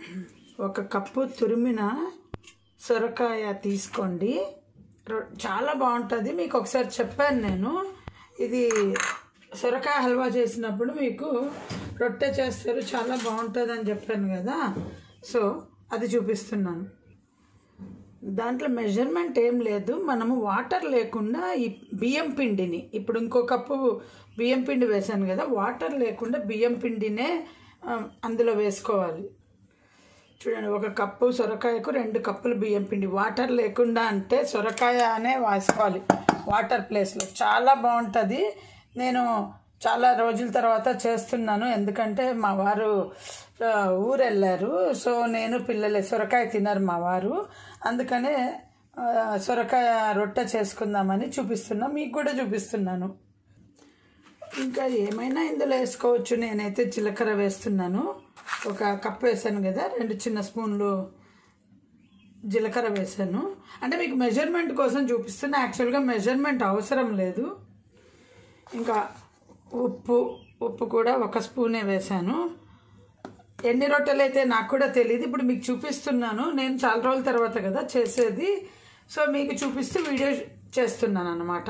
ఒక కప్పు తురిమిన సొరకాయ తీసుకోండి రొ- చాలా బాగుంటుంది మీకు ఒకసారి చెప్పాను నేను ఇది సొరకాయ హల్వా చేసినప్పుడు మీకు రొట్టె చేస్తారు చాలా బాగుంటుంది అని చెప్పాను కదా సో అది చూపిస్తున్నాను దాంట్లో మెజర్మెంట్ ఏం లేదు మనము వాటర్ లేకుండా ఈ బియ్యం పిండిని ఇప్పుడు ఇంకో కప్పు బియ్యం పిండి వేసాను కదా వాటర్ లేకుండా బియ్యం పిండినే ఆ, అందులో వేసుకోవాలి చూడండి ఒక కప్పు సొరకాయకు రెండు కప్పులు బియ్యం పిండి వాటర్ లేకుండా అంటే సొరకాయ అనే వేసుకోవాలి వాటర్ ప్లేస్లో చాలా బాగుంటుంది నేను చాలా రోజుల తర్వాత చేస్తున్నాను ఎందుకంటే మా వారు ఆ, ఊరు వెళ్ళారు సో నేను పిల్లలే సొరకాయ తినరు మా వారు అందుకనే ఆ, సొరకాయ రొట్టె చేసుకుందామని చూపిస్తున్నా మీకు కూడా చూపిస్తున్నాను ఇంకా ఏమైనా ఇందులో వేసుకోవచ్చు నేనైతే జీలకర్ర వేస్తున్నాను ఒక కప్ వేసాను కదా రెండు చిన్న స్పూన్లు జీలకర్ర వేసాను అంటే మీకు మెజర్మెంట్ కోసం చూపిస్తున్నా యాక్చువల్గా మెజర్మెంట్ అవసరం లేదు ఇంకా ఉప్పు ఉప్పు కూడా ఒక స్పూనే వేసాను ఎన్ని రొట్టెలు అయితే నాకు కూడా తెలియదు ఇప్పుడు మీకు చూపిస్తున్నాను నేను చాలా రోజుల తర్వాత కదా చేసేది సో మీకు చూపిస్తూ వీడియో చేస్తున్నాను అన్నమాట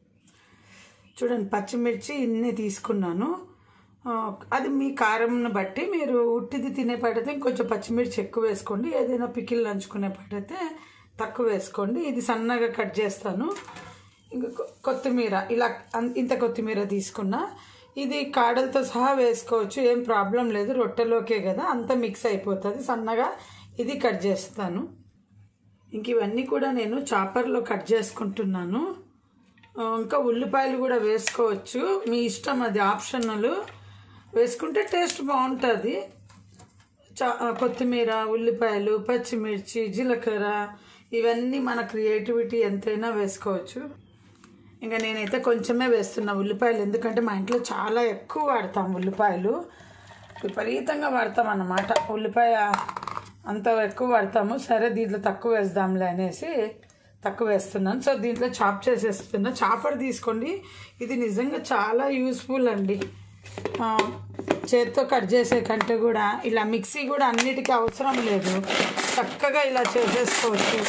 చూడండి పచ్చిమిర్చి ఇన్ని తీసుకున్నాను ఆ, అది మీ కారంను బట్టి మీరు ఉట్టిది తినే పడితే ఇంకొంచెం పచ్చిమిర్చి ఎక్కువ వేసుకోండి ఏదైనా పికిల్ నంచుకునే పడితే తక్కువ వేసుకోండి ఇది సన్నగా కట్ చేస్తాను ఇంకా కొ- కొత్తిమీర ఇలా అన్- ఇంత కొత్తిమీర తీసుకున్నా ఇది కాడలతో సహా వేసుకోవచ్చు ఏం ప్రాబ్లం లేదు రొట్టెలోకే కదా అంత మిక్స్ అయిపోతుంది సన్నగా ఇది కట్ చేస్తాను ఇంక ఇవన్నీ కూడా నేను చాపర్లో కట్ చేసుకుంటున్నాను ఆ, ఇంకా ఉల్లిపాయలు కూడా వేసుకోవచ్చు మీ ఇష్టం అది ఆప్షనల్ వేసుకుంటే టేస్ట్ బాగుంటుంది చా ఆ, కొత్తిమీర ఉల్లిపాయలు పచ్చిమిర్చి జీలకర్ర ఇవన్నీ మన క్రియేటివిటీ ఎంతైనా వేసుకోవచ్చు ఇంకా నేనైతే కొంచెమే వేస్తున్నా ఉల్లిపాయలు ఎందుకంటే మా ఇంట్లో చాలా ఎక్కువ వాడతాం ఉల్లిపాయలు విపరీతంగా వాడతాం అన్నమాట ఉల్లిపాయ అంత ఎక్కువ వాడతాము సరే దీంట్లో తక్కువ వేద్దాంలే అనేసి తక్కువ వేస్తున్నాను సో దీంట్లో చాప్ చేసేస్తున్నా చాపర్ తీసుకోండి ఇది నిజంగా చాలా యూస్ఫుల్ అండి ఆ, చేత్తో కట్ చేసే కంటే కూడా ఇలా మిక్సీ కూడా అన్నిటికీ అవసరం లేదు చక్కగా ఇలా చేసేసుకోవచ్చు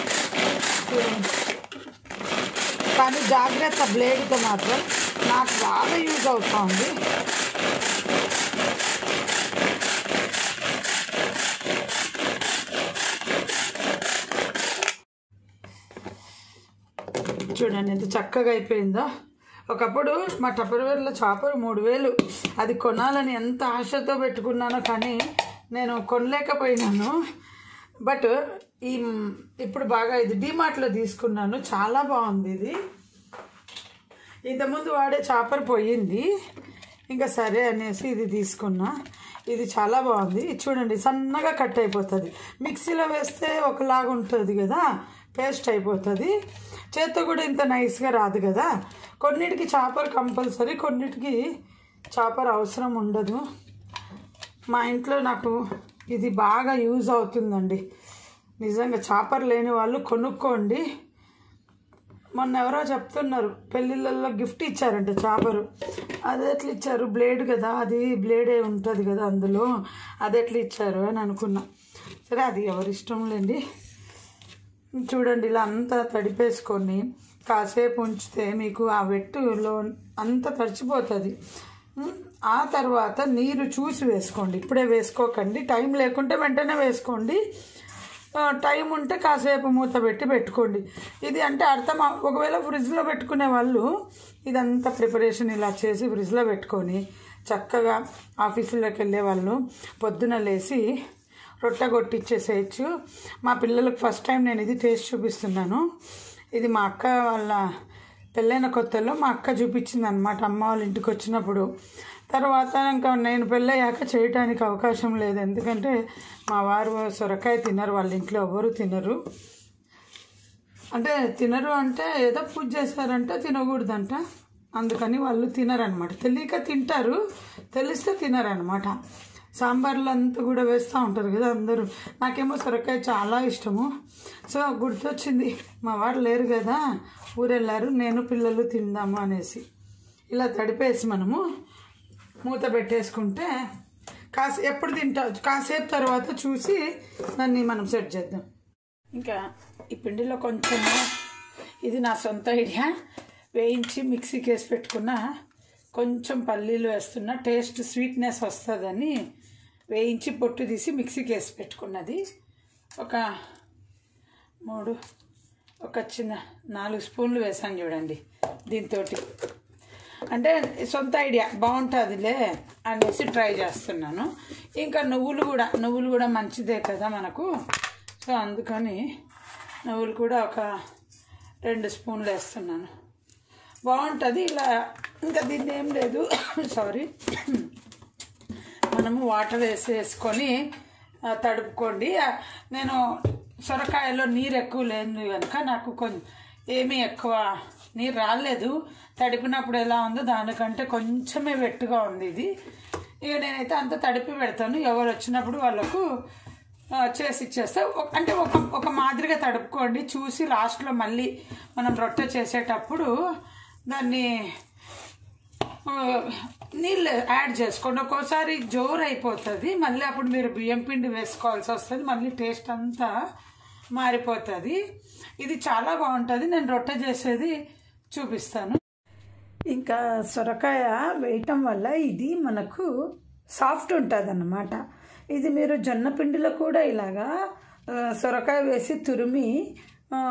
చూడండి కానీ జాగ్రత్త బ్లేడ్తో మాత్రం నాకు బాగా యూజ్ అవుతుంది చూడండి ఎంత చక్కగా అయిపోయిందో ఒకప్పుడు మా టపర్వేర్లో చాపర్ మూడు వేలు అది కొనాలని ఎంత ఆశతో పెట్టుకున్నానో కానీ నేను కొనలేకపోయినాను బట్ ఈ ఇప్పుడు బాగా ఇది డిమార్ట్లో తీసుకున్నాను చాలా బాగుంది ఇది ఇంతకుముందు వాడే చాపర్ పోయింది ఇంకా సరే అనేసి ఇది తీసుకున్నా ఇది చాలా బాగుంది ఇది చూడండి సన్నగా కట్ అయిపోతుంది మిక్సీలో వేస్తే ఒకలాగా ఉంటుంది కదా పేస్ట్ అయిపోతుంది చేత్తో కూడా ఇంత నైస్గా రాదు కదా కొన్నిటికి చాపర్ కంపల్సరీ కొన్నిటికి చాపర్ అవసరం ఉండదు మా ఇంట్లో నాకు ఇది బాగా యూజ్ అవుతుందండి నిజంగా చాపర్ లేని వాళ్ళు కొనుక్కోండి మొన్న ఎవరో చెప్తున్నారు పెళ్ళిళ్ళల్లో గిఫ్ట్ ఇచ్చారంట చాపరు అది ఎట్లా ఇచ్చారు బ్లేడ్ కదా అది బ్లేడే ఉంటుంది కదా అందులో అది ఎట్లా ఇచ్చారు అని అనుకున్నా సరే అది ఎవరి ఇష్టం లేండి చూడండి ఇలా అంతా తడిపేసుకొని కాసేపు ఉంచితే మీకు ఆ వెట్టులో అంతా తడిచిపోతుంది ఉమ్, ఆ తర్వాత నీరు చూసి వేసుకోండి ఇప్పుడే వేసుకోకండి టైం లేకుంటే వెంటనే వేసుకోండి ఆ, టైం ఉంటే కాసేపు మూత పెట్టి పెట్టుకోండి ఇది అంటే అర్థం అవ- ఒకవేళ ఫ్రిడ్జ్లో పెట్టుకునే వాళ్ళు ఇదంతా ప్రిపరేషన్ ఇలా చేసి ఫ్రిడ్జ్లో పెట్టుకొని చక్కగా ఆఫీసులోకి వెళ్ళే వాళ్ళు పొద్దున లేచి రొట్టె కొట్టిచ్చేసేయచ్చు మా పిల్లలకు ఫస్ట్ టైం నేను ఇది టేస్ట్ చూపిస్తున్నాను ఇది మా అక్క వాళ్ళ పెళ్ళైన కొత్తలో మా అక్క చూపించింది అనమాట అమ్మ వాళ్ళ ఇంటికి వచ్చినప్పుడు తర్వాత ఇంకా నేను పెళ్ళయ్యాక చేయటానికి అవకాశం లేదు ఎందుకంటే మా వారు సొరకాయ తినరు వాళ్ళ ఇంట్లో ఎవరు తినరు అంటే తినరు అంటే ఏదో పూజ చేశారంటే తినకూడదంట అందుకని వాళ్ళు తినరనమాట తెలియక తింటారు తెలిస్తే తినరనమాట సాంబార్లో అంతా కూడా వేస్తూ ఉంటారు కదా అందరూ నాకేమో సొరకాయ చాలా ఇష్టము సో గుర్తొచ్చింది మా వారు లేరు కదా ఊరెళ్ళారు నేను పిల్లలు తిందాము అనేసి ఇలా తడిపేసి మనము మూత పెట్టేసుకుంటే కాసే ఎప్పుడు తింటా కాసేపు తర్వాత చూసి దాన్ని మనం సెట్ చేద్దాం ఇంకా ఈ పిండిలో కొంచెం ఇది నా సొంత ఐడియా వేయించి మిక్సీకి వేసి పెట్టుకున్న కొంచెం పల్లీలు వేస్తున్న టేస్ట్ స్వీట్నెస్ వస్తుందని వేయించి పొట్టు తీసి మిక్సీకి వేసి పెట్టుకున్నది ఒక మూడు ఒక చిన్న నాలుగు స్పూన్లు వేసాను చూడండి దీంతో అంటే సొంత ఐడియా బాగుంటుందిలే అనేసి ట్రై చేస్తున్నాను ఇంకా నువ్వులు కూడా నువ్వులు కూడా మంచిదే కదా మనకు సో అందుకని నువ్వులు కూడా ఒక రెండు స్పూన్లు వేస్తున్నాను బాగుంటుంది ఇలా ఇంకా దీన్ని ఏం లేదు సారీ మనము వాటర్ వేసి వేసుకొని ఆ, తడుపుకోండి ఆ, నేను సొరకాయలో నీరు ఎక్కువ లేదు కనుక నాకు కొంచెం ఏమీ ఎక్కువ నీరు రాలేదు తడిపినప్పుడు ఎలా ఉందో దానికంటే కొంచెమే వెట్టుగా ఉంది ఇది ఇక నేనైతే అంత తడిపి పెడతాను ఎవరు వచ్చినప్పుడు వాళ్ళకు ఆ, చేసి ఇచ్చేస్తే ఒక- అంటే ఒక ఒక మాదిరిగా తడుపుకోండి చూసి లాస్ట్లో మళ్ళీ మనం రొట్టె చేసేటప్పుడు దాన్ని ఆ, నీళ్ళు యాడ్ చేసుకోండి ఒక్కోసారి జోరు అయిపోతుంది మళ్ళీ అప్పుడు మీరు బియ్యం పిండి వేసుకోవాల్సి వస్తుంది మళ్ళీ టేస్ట్ అంతా మారిపోతుంది ఇది చాలా బాగుంటుంది నేను రొట్టె చేసేది చూపిస్తాను ఇంకా సొరకాయ వేయటం వల్ల ఇది మనకు సాఫ్ట్ ఉంటుంది అన్నమాట ఇది మీరు జొన్న పిండిలో కూడా ఇలాగా ఆ, సొరకాయ వేసి తురిమి ఆ,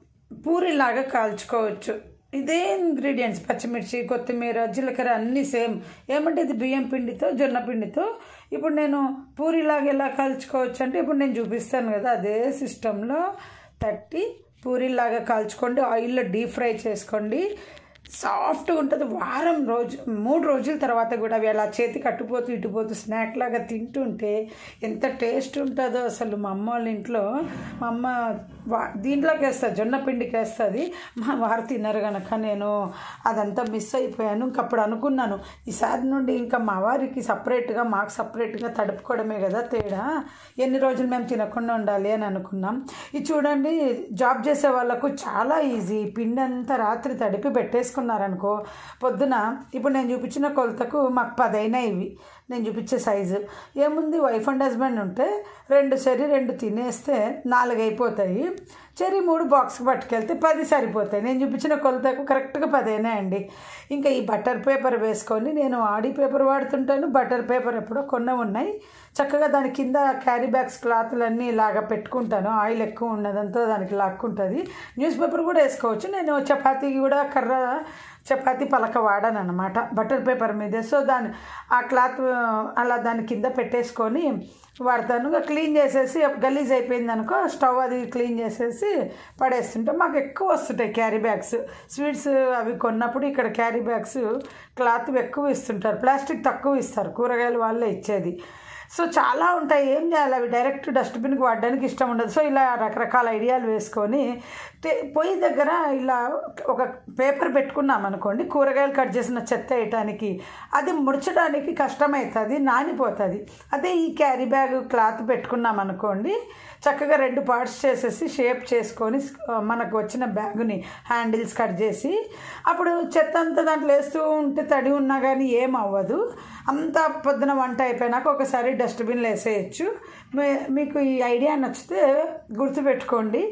పూరిలాగా కాల్చుకోవచ్చు ఇదే ఇంగ్రీడియంట్స్ పచ్చిమిర్చి కొత్తిమీర జీలకర్ర అన్నీ సేమ్ ఏమంటే ఇది బియ్యం పిండితో జొన్న పిండితో ఇప్పుడు నేను పూరిలాగా ఎలా కాల్చుకోవచ్చు అంటే ఇప్పుడు నేను చూపిస్తాను కదా అదే సిస్టంలో తట్టి పూరిలాగా కాల్చుకోండి ఆయిల్లో డీప్ ఫ్రై చేసుకోండి సాఫ్ట్గా ఉంటుంది వారం రోజు మూడు రోజుల తర్వాత కూడా అవి అలా చేతి కట్టుపోతూ ఇటుపోతూ స్నాక్ లాగా తింటుంటే ఎంత టేస్ట్ ఉంటుందో అసలు మా అమ్మ వాళ్ళ ఇంట్లో మా అమ్మ వా దీంట్లోకి వేస్తుంది జొన్న పిండికి వేస్తుంది మా వారు తిన్నారు కనుక నేను అదంతా మిస్ అయిపోయాను ఇంకప్పుడు అనుకున్నాను ఈసారి నుండి ఇంకా మా వారికి సపరేట్గా మాకు సపరేట్గా తడుపుకోవడమే కదా తేడా ఎన్ని రోజులు మేము తినకుండా ఉండాలి అని అనుకున్నాం ఇది చూడండి జాబ్ చేసే వాళ్ళకు చాలా ఈజీ పిండి అంతా రాత్రి తడిపి పెట్టేసుకున్నారనుకో పొద్దున ఇప్పుడు నేను చూపించిన కొలతకు మాకు పదైనా ఇవి నేను చూపించే సైజు ఏముంది వైఫ్ అండ్ హస్బెండ్ ఉంటే రెండు సరి రెండు తినేస్తే నాలుగు అయిపోతాయి చెరి మూడు బాక్స్ పట్టుకెళ్తే పది సరిపోతాయి నేను చూపించిన కొలతకు కరెక్ట్గా పదేనా అండి ఇంకా ఈ బటర్ పేపర్ వేసుకొని నేను ఆడి పేపర్ వాడుతుంటాను బటర్ పేపర్ ఎప్పుడో కొన్న ఉన్నాయి చక్కగా దాని కింద క్యారీ బ్యాగ్స్ క్లాత్లన్నీ ఇలాగా పెట్టుకుంటాను ఆయిల్ ఎక్కువ ఉన్నదంతా దానికి లాక్కుంటుంది న్యూస్ పేపర్ కూడా వేసుకోవచ్చు నేను చపాతీకి కూడా కర్ర చపాతీ పలక వాడాను అనమాట బటర్ పేపర్ మీద సో దాని ఆ క్లాత్ అలా దాని కింద పెట్టేసుకొని వాడతాను ఇంకా క్లీన్ చేసేసి గలీజ్ అయిపోయింది అనుకో స్టవ్ అది క్లీన్ చేసేసి పడేస్తుంటే మాకు ఎక్కువ వస్తుంటాయి క్యారీ బ్యాగ్స్ స్వీట్స్ అవి కొన్నప్పుడు ఇక్కడ క్యారీ బ్యాగ్స్ క్లాత్ ఎక్కువ ఇస్తుంటారు ప్లాస్టిక్ తక్కువ ఇస్తారు కూరగాయలు వాళ్ళే ఇచ్చేది సో చాలా ఉంటాయి ఏం చేయాలి అవి డైరెక్ట్ డస్ట్బిన్కి వాడడానికి ఇష్టం ఉండదు సో ఇలా రకరకాల ఐడియాలు వేసుకొని తే- పొయ్యి దగ్గర ఇలా ఒక పేపర్ పెట్టుకున్నాం అనుకోండి కూరగాయలు కట్ చేసిన చెత్త వేయటానికి అది ముడచడానికి కష్టమవుతుంది నానిపోతుంది అదే ఈ క్యారీ బ్యాగ్ క్లాత్ పెట్టుకున్నాం అనుకోండి చక్కగా రెండు పార్ట్స్ చేసేసి షేప్ చేసుకొని ఆ, మనకు వచ్చిన బ్యాగుని హ్యాండిల్స్ కట్ చేసి అప్పుడు చెత్త అంతా దాంట్లో వేస్తూ ఉంటే తడి ఉన్నా కానీ ఏం అవ్వదు అంతా పొద్దున వంట అయిపోయినాక ఒకసారి డస్ట్బిన్లో వేసేయచ్చు మీ- మీకు ఈ ఐడియా నచ్చితే గుర్తుపెట్టుకోండి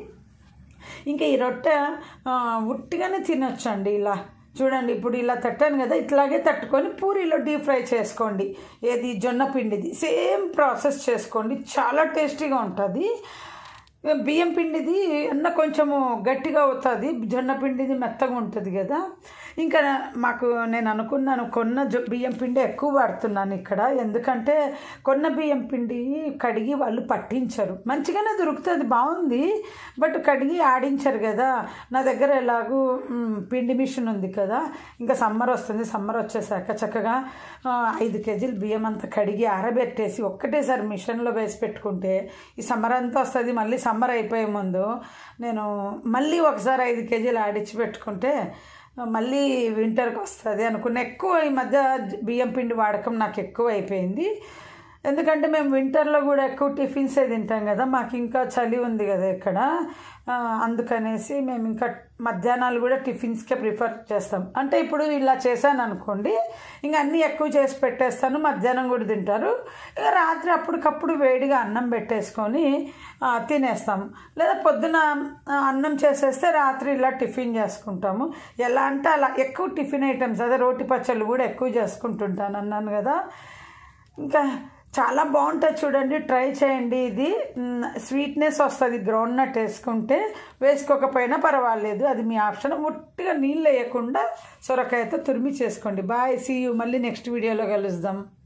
ఇంకా ఈ రొట్టె ఆ, ఉట్టిగానే తినొచ్చండి ఇలా చూడండి ఇప్పుడు ఇలా తట్టాను కదా ఇట్లాగే తట్టుకొని పూరీలో డీప్ ఫ్రై చేసుకోండి ఏది జొన్న పిండిది సేమ్ ప్రాసెస్ చేసుకోండి చాలా టేస్టీగా ఉంటుంది బియ్యం పిండిది అన్న కొంచెము గట్టిగా అవుతుంది జొన్న పిండిది మెత్తగా ఉంటుంది కదా ఇంకా మాకు నేను అనుకున్నాను కొన్న జొ- బియ్యం పిండి ఎక్కువ వాడుతున్నాను ఇక్కడ ఎందుకంటే కొన్న బియ్యం పిండి కడిగి వాళ్ళు పట్టించరు మంచిగానే దొరుకుతుంది బాగుంది బట్ కడిగి ఆడించరు కదా నా దగ్గర ఎలాగూ మ్, పిండి మిషన్ ఉంది కదా ఇంకా సమ్మర్ వస్తుంది సమ్మర్ వచ్చేసాక చక్కగా ఆ, ఐదు కేజీలు బియ్యం అంతా కడిగి ఆరబెట్టేసి ఒక్కటేసారి మిషన్లో వేసి పెట్టుకుంటే ఈ సమ్మర్ అంతా వస్తుంది మళ్ళీ సమ్మర్ అయిపోయే ముందు నేను మళ్ళీ ఒకసారి ఐదు కేజీలు ఆడించి పెట్టుకుంటే మళ్ళీ వింటర్కి వస్తుంది అనుకున్న ఎక్కువ ఈ మధ్య బియ్యం పిండి వాడకం నాకు ఎక్కువ అయిపోయింది ఎందుకంటే మేము వింటర్లో కూడా ఎక్కువ టిఫిన్సే తింటాం కదా మాకు ఇంకా చలి ఉంది కదా ఇక్కడ ఆ, అందుకనేసి మేము ఇంకా మధ్యాహ్నాలు కూడా టిఫిన్స్కే ప్రిఫర్ చేస్తాం అంటే ఇప్పుడు ఇలా చేశాను అనుకోండి ఇంకా అన్నీ ఎక్కువ చేసి పెట్టేస్తాను మధ్యాహ్నం కూడా తింటారు ఇక రాత్రి అప్పటికప్పుడు వేడిగా అన్నం పెట్టేసుకొని ఆ, తినేస్తాం లేదా పొద్దున ఆ, అన్నం చేసేస్తే రాత్రి ఇలా టిఫిన్ చేసుకుంటాము ఎలా అంటే అలా ఎక్కువ టిఫిన్ ఐటమ్స్ అదే రోటి పచ్చళ్ళు కూడా ఎక్కువ చేసుకుంటుంటాను అన్నాను కదా ఇంకా చాలా బాగుంటుంది చూడండి ట్రై చేయండి ఇది స్వీట్నెస్ వస్తుంది గ్రౌండ్ నట్ వేసుకుంటే వేసుకోకపోయినా పర్వాలేదు అది మీ ఆప్షన్ ముట్టిగా నీళ్ళు వేయకుండా సొరకాయతో తురిమి చేసుకోండి బాయ్ సీ యూ మళ్ళీ నెక్స్ట్ వీడియోలో కలుద్దాం